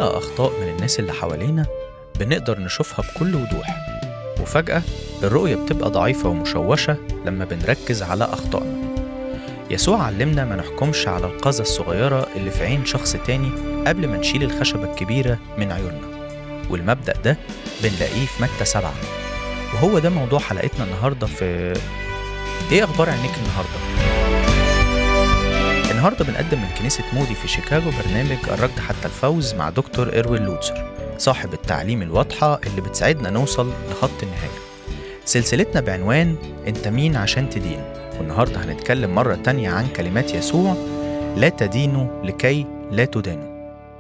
بنلقى أخطاء من الناس اللي حوالينا بنقدر نشوفها بكل وضوح وفجأة الرؤية بتبقى ضعيفة ومشوشة لما بنركز على أخطائنا يسوع علمنا ما نحكمش على القذى الصغيرة اللي في عين شخص تاني قبل ما نشيل الخشبة الكبيرة من عيوننا والمبدأ ده بنلاقيه في متى سبعة وهو ده موضوع حلقتنا النهاردة في إيه أخبار عينيك النهاردة؟ النهاردة بنقدم من كنيسة مودي في شيكاغو برنامج الركض حتى الفوز مع دكتور إروين لوتسر صاحب التعليم الواضحة اللي بتساعدنا نوصل لخط النهاية سلسلتنا بعنوان أنت مين عشان تدين والنهاردة هنتكلم مرة تانية عن كلمات يسوع لا تدينوا لكي لا تدانوا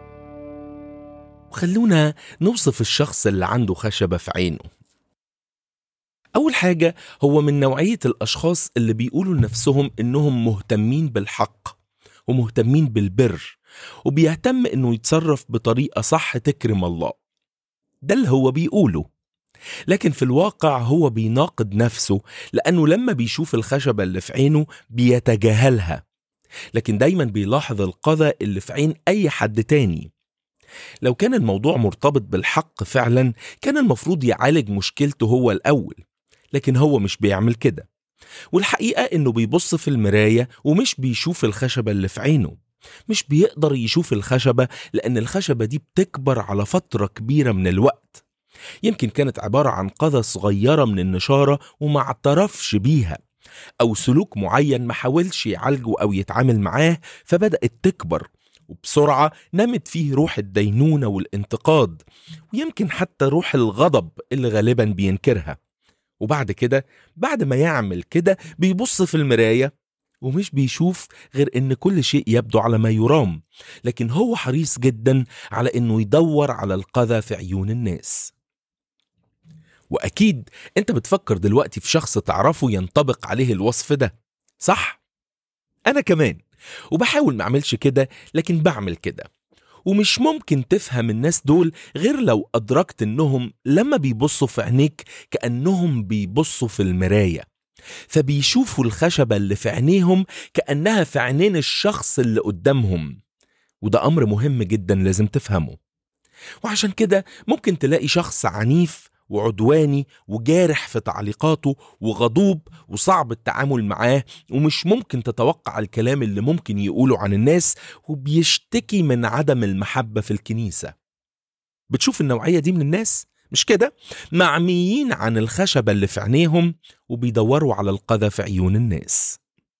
وخلونا نوصف الشخص اللي عنده خشبة في عينه أول حاجة هو من نوعية الأشخاص اللي بيقولوا لنفسهم إنهم مهتمين بالحق ومهتمين بالبر وبيهتم إنه يتصرف بطريقة صح تكرم الله ده اللي هو بيقوله لكن في الواقع هو بيناقض نفسه لأنه لما بيشوف الخشبة اللي في عينه بيتجاهلها لكن دايما بيلاحظ القذى اللي في عين أي حد تاني لو كان الموضوع مرتبط بالحق فعلا كان المفروض يعالج مشكلته هو الأول لكن هو مش بيعمل كده والحقيقة إنه بيبص في المراية ومش بيشوف الخشبة اللي في عينه مش بيقدر يشوف الخشبة لأن الخشبة دي بتكبر على فترة كبيرة من الوقت يمكن كانت عبارة عن قذى صغيرة من النشارة وما اعترفش بيها أو سلوك معين ما حاولش يعالجه أو يتعامل معاه فبدأت تكبر وبسرعة نمت فيه روح الدينونة والانتقاد ويمكن حتى روح الغضب اللي غالبا بينكرها وبعد كده بعد ما يعمل كده بيبص في المراية ومش بيشوف غير ان كل شيء يبدو على ما يرام لكن هو حريص جدا على انه يدور على القذى في عيون الناس واكيد انت بتفكر دلوقتي في شخص تعرفه ينطبق عليه الوصف ده صح انا كمان وبحاول ما اعملش كده لكن بعمل كده ومش ممكن تفهم الناس دول غير لو أدركت إنهم لما بيبصوا في عينيك كأنهم بيبصوا في المراية فبيشوفوا الخشبة اللي في عينيهم كأنها في عينين الشخص اللي قدامهم وده أمر مهم جدا لازم تفهمه وعشان كده ممكن تلاقي شخص عنيف وعدواني وجارح في تعليقاته وغضوب وصعب التعامل معاه ومش ممكن تتوقع الكلام اللي ممكن يقوله عن الناس وبيشتكي من عدم المحبة في الكنيسة بتشوف النوعية دي من الناس؟ مش كده؟ معميين عن الخشبة اللي في عينيهم وبيدوروا على القذى في عيون الناس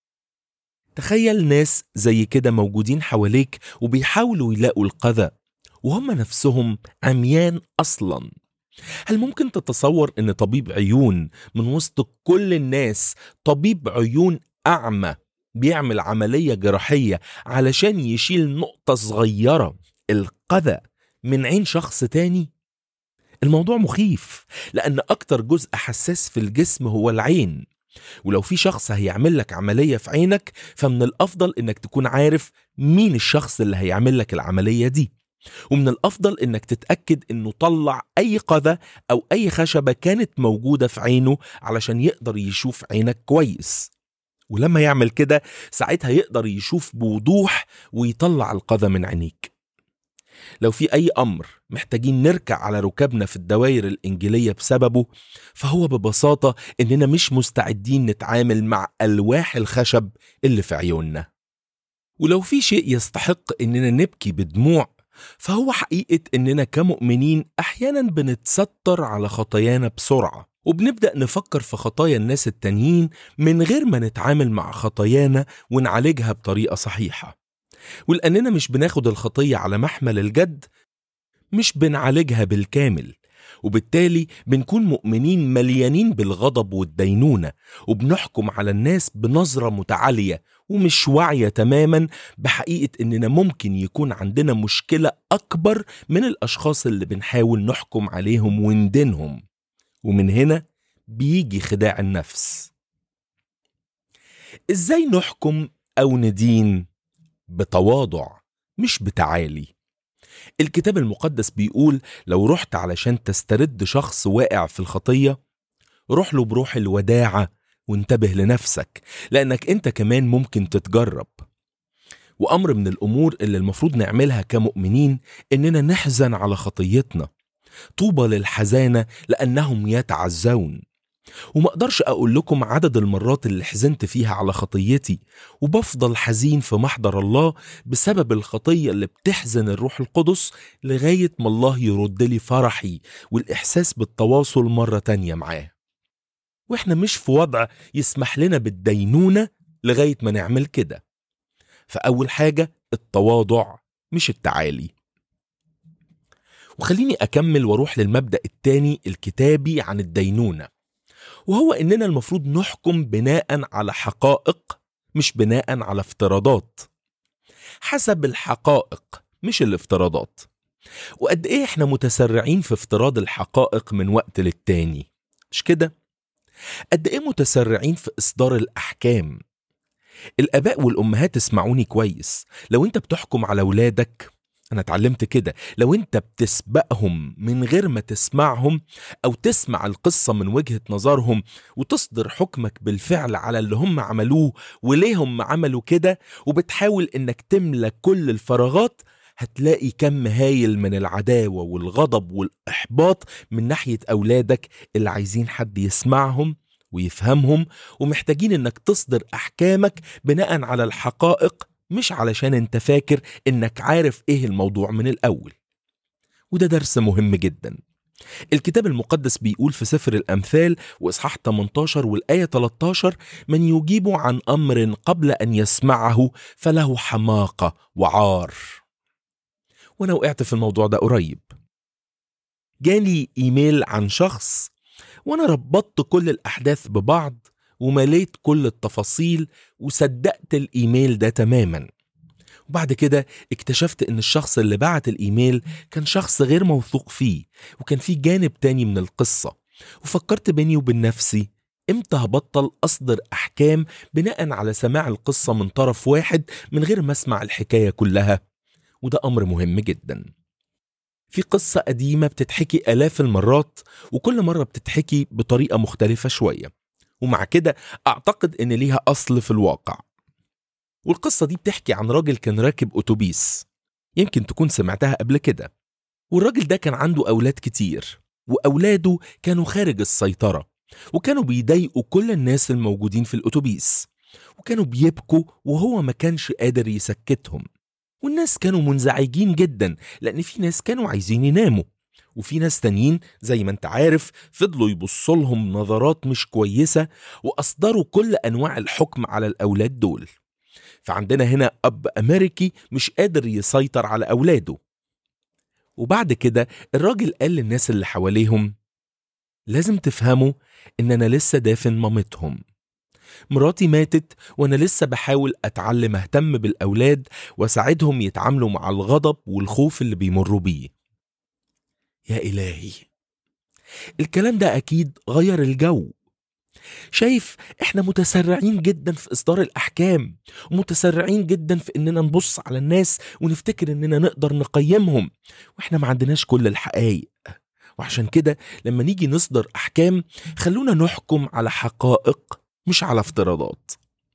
تخيل ناس زي كده موجودين حواليك وبيحاولوا يلاقوا القذى وهم نفسهم عميان أصلاً هل ممكن تتصور ان طبيب عيون من وسط كل الناس طبيب عيون اعمى بيعمل عمليه جراحيه علشان يشيل نقطه صغيره القذى من عين شخص تاني الموضوع مخيف لان اكتر جزء حساس في الجسم هو العين ولو في شخص هيعمل لك عمليه في عينك فمن الافضل انك تكون عارف مين الشخص اللي هيعمل لك العمليه دي ومن الافضل انك تتاكد انه طلع اي قذى او اي خشبه كانت موجوده في عينه علشان يقدر يشوف عينك كويس ولما يعمل كده ساعتها يقدر يشوف بوضوح ويطلع القذى من عينيك لو في اي امر محتاجين نركع على ركابنا في الدوائر الانجيليه بسببه فهو ببساطه اننا مش مستعدين نتعامل مع الواح الخشب اللي في عيوننا ولو في شيء يستحق اننا نبكي بدموع فهو حقيقة إننا كمؤمنين أحيانا بنتستر على خطايانا بسرعة وبنبدأ نفكر في خطايا الناس التانيين من غير ما نتعامل مع خطايانا ونعالجها بطريقة صحيحة ولأننا مش بناخد الخطية على محمل الجد مش بنعالجها بالكامل وبالتالي بنكون مؤمنين مليانين بالغضب والدينونة وبنحكم على الناس بنظرة متعالية ومش واعية تماما بحقيقة إننا ممكن يكون عندنا مشكلة أكبر من الأشخاص اللي بنحاول نحكم عليهم وندينهم ومن هنا بيجي خداع النفس إزاي نحكم أو ندين بتواضع مش بتعالي الكتاب المقدس بيقول لو رحت علشان تسترد شخص واقع في الخطية روح له بروح الوداعة وانتبه لنفسك لأنك أنت كمان ممكن تتجرب وأمر من الأمور اللي المفروض نعملها كمؤمنين إننا نحزن على خطيتنا طوبى للحزانة لأنهم يتعزون وما اقدرش اقول لكم عدد المرات اللي حزنت فيها على خطيتي وبفضل حزين في محضر الله بسبب الخطيه اللي بتحزن الروح القدس لغايه ما الله يرد لي فرحي والاحساس بالتواصل مره تانيه معاه واحنا مش في وضع يسمح لنا بالدينونه لغايه ما نعمل كده فاول حاجه التواضع مش التعالي وخليني اكمل واروح للمبدا التاني الكتابي عن الدينونه وهو اننا المفروض نحكم بناء على حقائق مش بناء على افتراضات حسب الحقائق مش الافتراضات وقد ايه احنا متسرعين في افتراض الحقائق من وقت للتاني مش كده قد ايه متسرعين في اصدار الاحكام الاباء والامهات اسمعوني كويس لو انت بتحكم على ولادك انا اتعلمت كده لو انت بتسبقهم من غير ما تسمعهم او تسمع القصه من وجهه نظرهم وتصدر حكمك بالفعل على اللي هم عملوه وليه هم عملوا كده وبتحاول انك تملى كل الفراغات هتلاقي كم هايل من العداوه والغضب والاحباط من ناحيه اولادك اللي عايزين حد يسمعهم ويفهمهم ومحتاجين انك تصدر احكامك بناء على الحقائق مش علشان انت فاكر انك عارف ايه الموضوع من الاول وده درس مهم جدا الكتاب المقدس بيقول في سفر الامثال واصحاح 18 والايه 13 من يجيب عن امر قبل ان يسمعه فله حماقه وعار وانا وقعت في الموضوع ده قريب جالي ايميل عن شخص وانا ربطت كل الاحداث ببعض ومليت كل التفاصيل وصدقت الايميل ده تماما وبعد كده اكتشفت ان الشخص اللي بعت الايميل كان شخص غير موثوق فيه وكان في جانب تاني من القصة وفكرت بيني وبين نفسي امتى هبطل اصدر احكام بناء على سماع القصة من طرف واحد من غير ما اسمع الحكاية كلها وده امر مهم جدا في قصة قديمة بتتحكي آلاف المرات وكل مرة بتتحكي بطريقة مختلفة شوية ومع كده أعتقد إن ليها أصل في الواقع والقصة دي بتحكي عن راجل كان راكب أتوبيس يمكن تكون سمعتها قبل كده والراجل ده كان عنده أولاد كتير وأولاده كانوا خارج السيطرة وكانوا بيضايقوا كل الناس الموجودين في الأتوبيس وكانوا بيبكوا وهو ما كانش قادر يسكتهم والناس كانوا منزعجين جدا لأن في ناس كانوا عايزين يناموا وفي ناس تانيين زي ما انت عارف فضلوا يبصوا لهم نظرات مش كويسة وأصدروا كل أنواع الحكم على الأولاد دول فعندنا هنا أب أمريكي مش قادر يسيطر على أولاده وبعد كده الراجل قال للناس اللي حواليهم لازم تفهموا إن أنا لسه دافن مامتهم مراتي ماتت وأنا لسه بحاول أتعلم أهتم بالأولاد وأساعدهم يتعاملوا مع الغضب والخوف اللي بيمروا بيه يا إلهي الكلام ده أكيد غير الجو شايف احنا متسرعين جدا في اصدار الاحكام ومتسرعين جدا في اننا نبص على الناس ونفتكر اننا نقدر نقيمهم واحنا ما عندناش كل الحقائق وعشان كده لما نيجي نصدر احكام خلونا نحكم على حقائق مش على افتراضات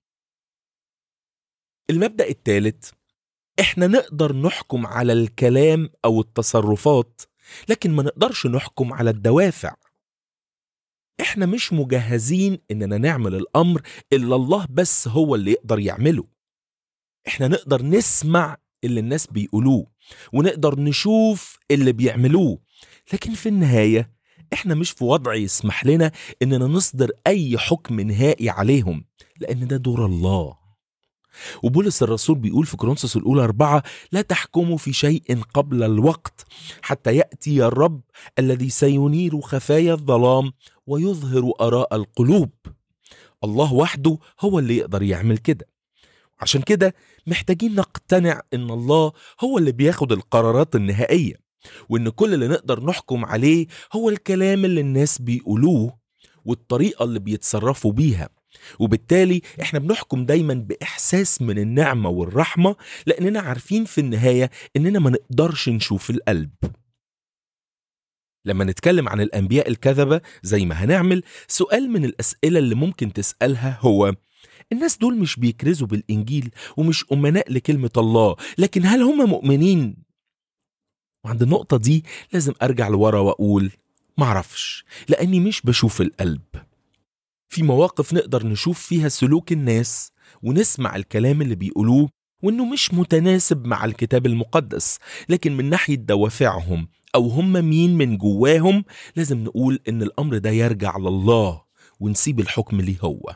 المبدا الثالث احنا نقدر نحكم على الكلام او التصرفات لكن ما نقدرش نحكم على الدوافع احنا مش مجهزين اننا نعمل الامر الا الله بس هو اللي يقدر يعمله احنا نقدر نسمع اللي الناس بيقولوه ونقدر نشوف اللي بيعملوه لكن في النهاية احنا مش في وضع يسمح لنا اننا نصدر اي حكم نهائي عليهم لان ده دور الله وبولس الرسول بيقول في كورنثوس الأولى أربعة لا تحكموا في شيء قبل الوقت حتى يأتي الرب الذي سينير خفايا الظلام ويظهر آراء القلوب الله وحده هو اللي يقدر يعمل كده عشان كده محتاجين نقتنع ان الله هو اللي بياخد القرارات النهائية وان كل اللي نقدر نحكم عليه هو الكلام اللي الناس بيقولوه والطريقة اللي بيتصرفوا بيها وبالتالي احنا بنحكم دايما باحساس من النعمه والرحمه لاننا عارفين في النهايه اننا ما نقدرش نشوف القلب لما نتكلم عن الانبياء الكذبه زي ما هنعمل سؤال من الاسئله اللي ممكن تسالها هو الناس دول مش بيكرزوا بالإنجيل ومش أمناء لكلمة الله لكن هل هم مؤمنين؟ وعند النقطة دي لازم أرجع لورا وأقول معرفش لأني مش بشوف القلب في مواقف نقدر نشوف فيها سلوك الناس ونسمع الكلام اللي بيقولوه وإنه مش متناسب مع الكتاب المقدس لكن من ناحية دوافعهم أو هم مين من جواهم لازم نقول إن الأمر ده يرجع لله ونسيب الحكم ليه هو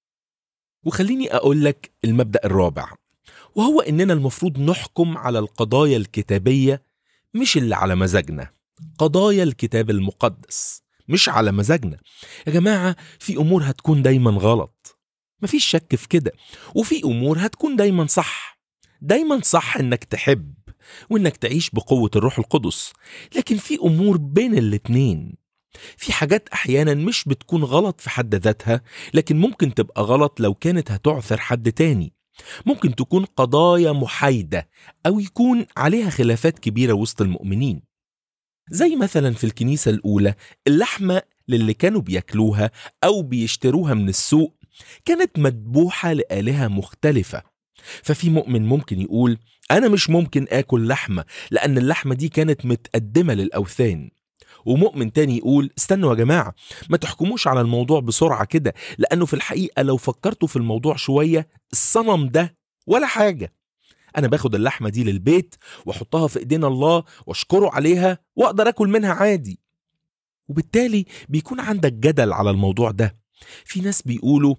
وخليني أقول لك المبدأ الرابع وهو إننا المفروض نحكم على القضايا الكتابية مش اللي على مزاجنا قضايا الكتاب المقدس مش على مزاجنا يا جماعة في أمور هتكون دايما غلط مفيش شك في كده وفي أمور هتكون دايما صح دايما صح إنك تحب وإنك تعيش بقوة الروح القدس لكن في أمور بين الاتنين في حاجات أحيانا مش بتكون غلط في حد ذاتها لكن ممكن تبقى غلط لو كانت هتعثر حد تاني ممكن تكون قضايا محايدة أو يكون عليها خلافات كبيرة وسط المؤمنين زي مثلا في الكنيسة الأولى اللحمة للي كانوا بياكلوها أو بيشتروها من السوق كانت مذبوحة لآلهة مختلفة ففي مؤمن ممكن يقول أنا مش ممكن آكل لحمة لأن اللحمة دي كانت متقدمة للأوثان ومؤمن تاني يقول استنوا يا جماعة ما تحكموش على الموضوع بسرعة كده لأنه في الحقيقة لو فكرتوا في الموضوع شوية الصنم ده ولا حاجة أنا باخد اللحمة دي للبيت وأحطها في إيدين الله وأشكره عليها وأقدر أكل منها عادي وبالتالي بيكون عندك جدل على الموضوع ده في ناس بيقولوا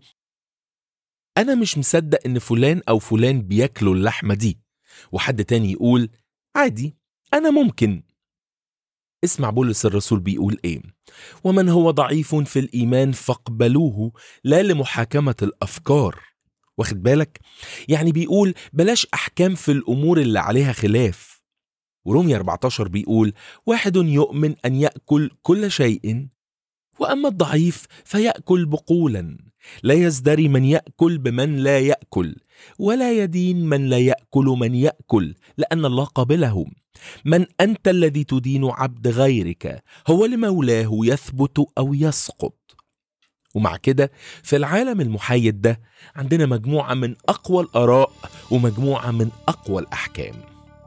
أنا مش مصدق إن فلان أو فلان بياكلوا اللحمة دي وحد تاني يقول عادي أنا ممكن اسمع بولس الرسول بيقول ايه ومن هو ضعيف في الايمان فاقبلوه لا لمحاكمه الافكار واخد بالك يعني بيقول بلاش احكام في الامور اللي عليها خلاف ورومية 14 بيقول واحد يؤمن ان ياكل كل شيء واما الضعيف فياكل بقولا لا يزدري من ياكل بمن لا ياكل ولا يدين من لا ياكل من ياكل لان الله قبله من انت الذي تدين عبد غيرك هو لمولاه يثبت او يسقط ومع كده في العالم المحايد ده عندنا مجموعه من اقوى الاراء ومجموعه من اقوى الاحكام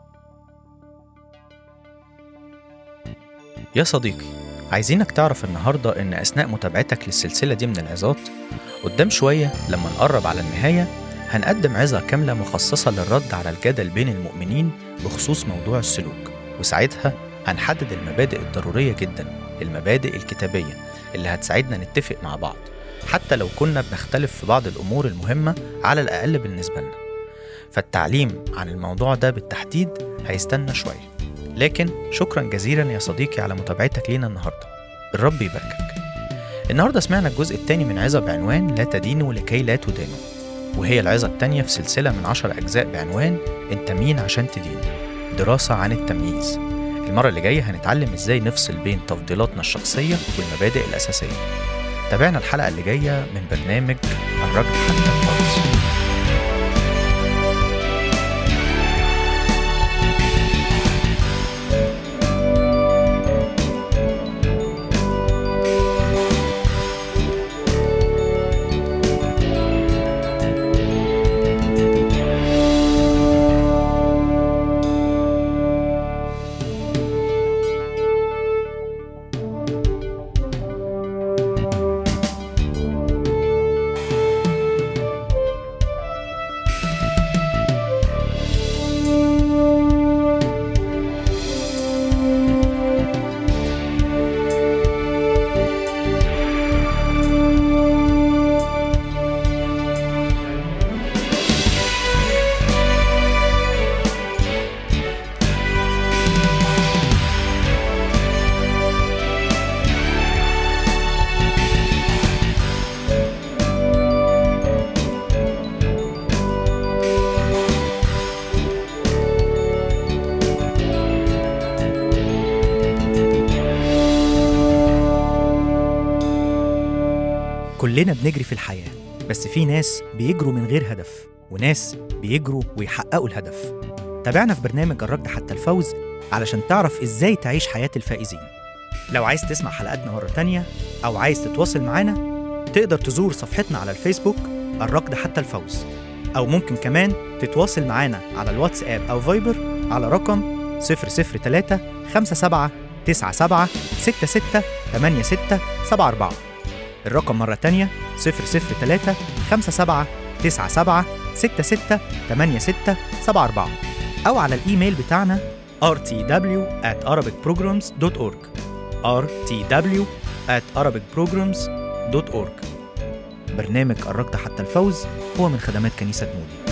يا صديقي عايزينك تعرف النهاردة إن أثناء متابعتك للسلسلة دي من العظات قدام شوية لما نقرب على النهاية هنقدم عظة كاملة مخصصة للرد على الجدل بين المؤمنين بخصوص موضوع السلوك وساعتها هنحدد المبادئ الضرورية جدا المبادئ الكتابية اللي هتساعدنا نتفق مع بعض حتى لو كنا بنختلف في بعض الأمور المهمة على الأقل بالنسبة لنا فالتعليم عن الموضوع ده بالتحديد هيستنى شوية لكن شكرا جزيلا يا صديقي على متابعتك لينا النهاردة الرب يباركك النهاردة سمعنا الجزء الثاني من عظة بعنوان لا تدينوا لكي لا تدانوا وهي العظة التانية في سلسلة من عشر أجزاء بعنوان أنت مين عشان تدين دراسة عن التمييز المرة اللي جاية هنتعلم إزاي نفصل بين تفضيلاتنا الشخصية والمبادئ الأساسية تابعنا الحلقة اللي جاية من برنامج الرجل حتى الفرس كلنا بنجري في الحياة بس في ناس بيجروا من غير هدف وناس بيجروا ويحققوا الهدف تابعنا في برنامج الركض حتى الفوز علشان تعرف ازاي تعيش حياة الفائزين لو عايز تسمع حلقاتنا مرة تانية أو عايز تتواصل معانا تقدر تزور صفحتنا على الفيسبوك الركض حتى الفوز أو ممكن كمان تتواصل معانا على الواتساب أو فايبر على رقم 003 57 97 66 86 74 الرقم مرة تانية 003 57 97 66 86 74 أو على الإيميل بتاعنا rtw at arabicprograms.org rtw at arabicprograms.org برنامج الركض حتى الفوز هو من خدمات كنيسة مودي